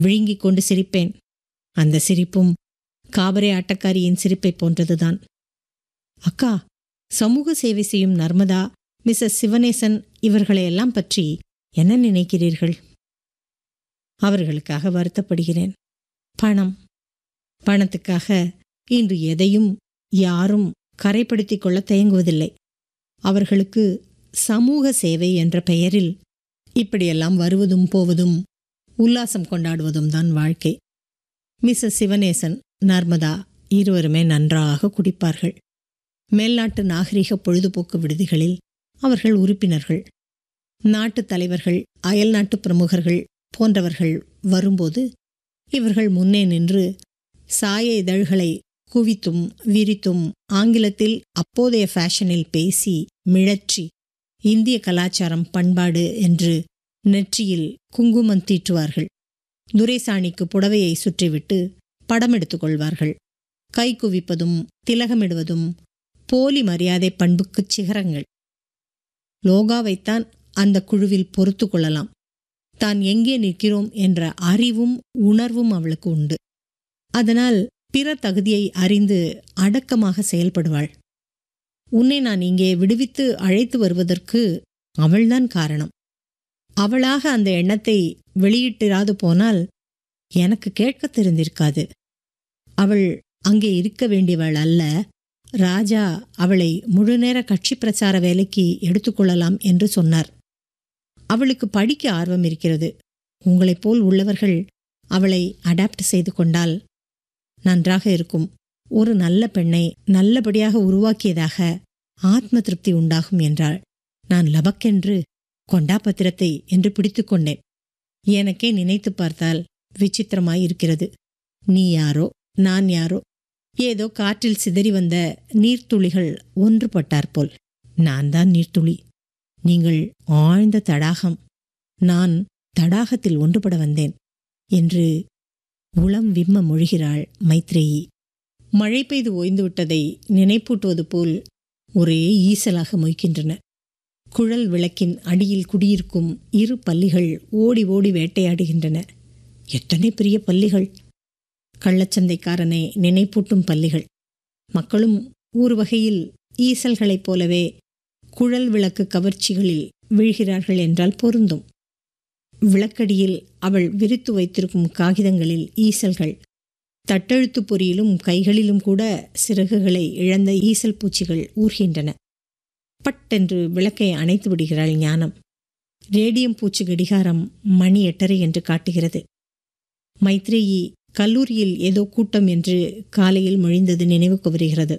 விழுங்கிக் கொண்டு சிரிப்பேன் அந்த சிரிப்பும் காபரே ஆட்டக்காரியின் சிரிப்பைப் போன்றதுதான் அக்கா சமூக சேவை செய்யும் நர்மதா மிஸ்ஸஸ் சிவனேசன் இவர்களையெல்லாம் பற்றி என்ன நினைக்கிறீர்கள் அவர்களுக்காக வருத்தப்படுகிறேன் பணம் பணத்துக்காக இன்று எதையும் யாரும் கரைப்படுத்திக் கொள்ள தயங்குவதில்லை அவர்களுக்கு சமூக சேவை என்ற பெயரில் இப்படியெல்லாம் வருவதும் போவதும் உல்லாசம் கொண்டாடுவதும் தான் வாழ்க்கை மிஸ்ஸஸ் சிவனேசன் நர்மதா இருவருமே நன்றாக குடிப்பார்கள் மேல்நாட்டு நாகரிக பொழுதுபோக்கு விடுதிகளில் அவர்கள் உறுப்பினர்கள் நாட்டு தலைவர்கள் அயல்நாட்டு பிரமுகர்கள் போன்றவர்கள் வரும்போது இவர்கள் முன்னே நின்று சாய இதழ்களை குவித்தும் விரித்தும் ஆங்கிலத்தில் அப்போதைய ஃபேஷனில் பேசி மிழற்றி இந்திய கலாச்சாரம் பண்பாடு என்று நெற்றியில் குங்குமம் தீட்டுவார்கள் துரைசாணிக்கு புடவையை சுற்றிவிட்டு படம் எடுத்துக் கொள்வார்கள் கை குவிப்பதும் திலகமிடுவதும் போலி மரியாதை பண்புக்குச் சிகரங்கள் லோகாவைத்தான் அந்த குழுவில் பொறுத்து கொள்ளலாம் தான் எங்கே நிற்கிறோம் என்ற அறிவும் உணர்வும் அவளுக்கு உண்டு அதனால் பிற தகுதியை அறிந்து அடக்கமாக செயல்படுவாள் உன்னை நான் இங்கே விடுவித்து அழைத்து வருவதற்கு அவள்தான் காரணம் அவளாக அந்த எண்ணத்தை வெளியிட்டிராது போனால் எனக்கு கேட்க தெரிந்திருக்காது அவள் அங்கே இருக்க வேண்டியவள் அல்ல ராஜா அவளை முழுநேர கட்சி பிரச்சார வேலைக்கு எடுத்துக்கொள்ளலாம் என்று சொன்னார் அவளுக்கு படிக்க ஆர்வம் இருக்கிறது உங்களைப் போல் உள்ளவர்கள் அவளை அடாப்ட் செய்து கொண்டால் நன்றாக இருக்கும் ஒரு நல்ல பெண்ணை நல்லபடியாக உருவாக்கியதாக ஆத்ம திருப்தி உண்டாகும் என்றாள் நான் லபக்கென்று கொண்டா பத்திரத்தை என்று பிடித்துக்கொண்டேன் எனக்கே நினைத்து பார்த்தால் விசித்திரமாயிருக்கிறது நீ யாரோ நான் யாரோ ஏதோ காற்றில் சிதறி வந்த நீர்த்துளிகள் ஒன்றுபட்டாற்போல் நான் தான் நீர்த்துளி நீங்கள் ஆழ்ந்த தடாகம் நான் தடாகத்தில் ஒன்றுபட வந்தேன் என்று உளம் விம்ம மொழிகிறாள் மைத்ரேயி மழை பெய்து ஓய்ந்துவிட்டதை நினைப்பூட்டுவது போல் ஒரே ஈசலாக மொய்க்கின்றன குழல் விளக்கின் அடியில் குடியிருக்கும் இரு பல்லிகள் ஓடி ஓடி வேட்டையாடுகின்றன எத்தனை பெரிய பல்லிகள் கள்ளச்சந்தைக்காரனை நினைப்பூட்டும் பல்லிகள் மக்களும் ஊர் வகையில் ஈசல்களைப் போலவே குழல் விளக்கு கவர்ச்சிகளில் வீழ்கிறார்கள் என்றால் பொருந்தும் விளக்கடியில் அவள் விரித்து வைத்திருக்கும் காகிதங்களில் ஈசல்கள் தட்டெழுத்து பொறியிலும் கைகளிலும் கூட சிறகுகளை இழந்த ஈசல் பூச்சிகள் ஊர்கின்றன பட்டென்று விளக்கை அணைத்து விடுகிறாள் ஞானம் ரேடியம் பூச்சி கடிகாரம் மணி எட்டரை என்று காட்டுகிறது மைத்ரேயி கல்லூரியில் ஏதோ கூட்டம் என்று காலையில் மொழிந்தது நினைவுக்கு வருகிறது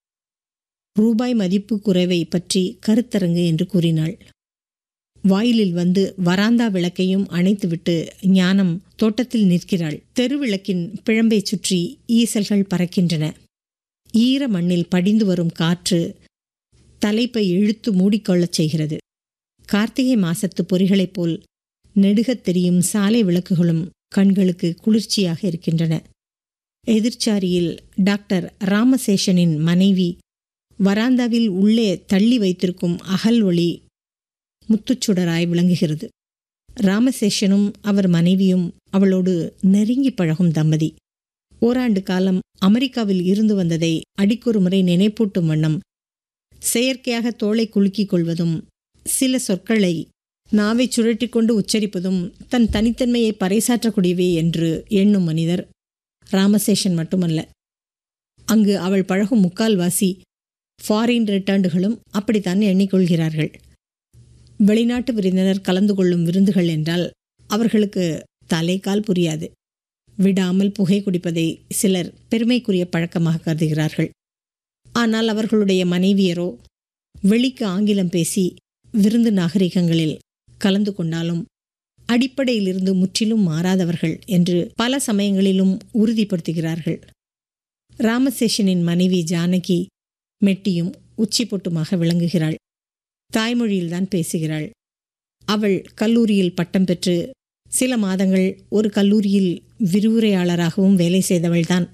ரூபாய் மதிப்பு குறைவை பற்றி கருத்தரங்கு என்று கூறினாள் வாயிலில் வந்து வராந்தா விளக்கையும் அணைத்துவிட்டு ஞானம் தோட்டத்தில் நிற்கிறாள் தெருவிளக்கின் பிழம்பை சுற்றி ஈசல்கள் பறக்கின்றன ஈர மண்ணில் படிந்து வரும் காற்று தலைப்பை இழுத்து மூடிக்கொள்ளச் செய்கிறது கார்த்திகை மாசத்து பொறிகளைப் போல் நெடுகத் தெரியும் சாலை விளக்குகளும் கண்களுக்கு குளிர்ச்சியாக இருக்கின்றன எதிர்ச்சாரியில் டாக்டர் ராமசேஷனின் மனைவி வராந்தாவில் உள்ளே தள்ளி வைத்திருக்கும் அகல் ஒளி முத்துச்சுடராய் விளங்குகிறது ராமசேஷனும் அவர் மனைவியும் அவளோடு நெருங்கி பழகும் தம்பதி ஓராண்டு காலம் அமெரிக்காவில் இருந்து வந்ததை அடிக்கொரு முறை நினைப்பூட்டும் வண்ணம் செயற்கையாக தோளை குலுக்கிக் கொள்வதும் சில சொற்களை நாவை சுழற்றி கொண்டு உச்சரிப்பதும் தன் தனித்தன்மையை பறைசாற்றக்கூடியவே என்று எண்ணும் மனிதர் ராமசேஷன் மட்டுமல்ல அங்கு அவள் பழகும் முக்கால்வாசி ஃபாரின் ரிட்டர்ண்டுகளும் அப்படித்தான் எண்ணிக்கொள்கிறார்கள் வெளிநாட்டு விருந்தினர் கலந்து கொள்ளும் விருந்துகள் என்றால் அவர்களுக்கு தலைக்கால் புரியாது விடாமல் புகை குடிப்பதை சிலர் பெருமைக்குரிய பழக்கமாக கருதுகிறார்கள் ஆனால் அவர்களுடைய மனைவியரோ வெளிக்கு ஆங்கிலம் பேசி விருந்து நாகரிகங்களில் கலந்து கொண்டாலும் அடிப்படையிலிருந்து முற்றிலும் மாறாதவர்கள் என்று பல சமயங்களிலும் உறுதிப்படுத்துகிறார்கள் ராமசேஷனின் மனைவி ஜானகி மெட்டியும் உச்சி பொட்டுமாக விளங்குகிறாள் தாய்மொழியில்தான் பேசுகிறாள் அவள் கல்லூரியில் பட்டம் பெற்று சில மாதங்கள் ஒரு கல்லூரியில் விரிவுரையாளராகவும் வேலை செய்தவள்தான்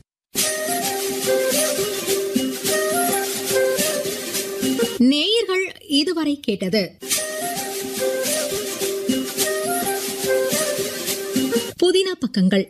நேயர்கள் இதுவரை கேட்டது புதின பக்கங்கள்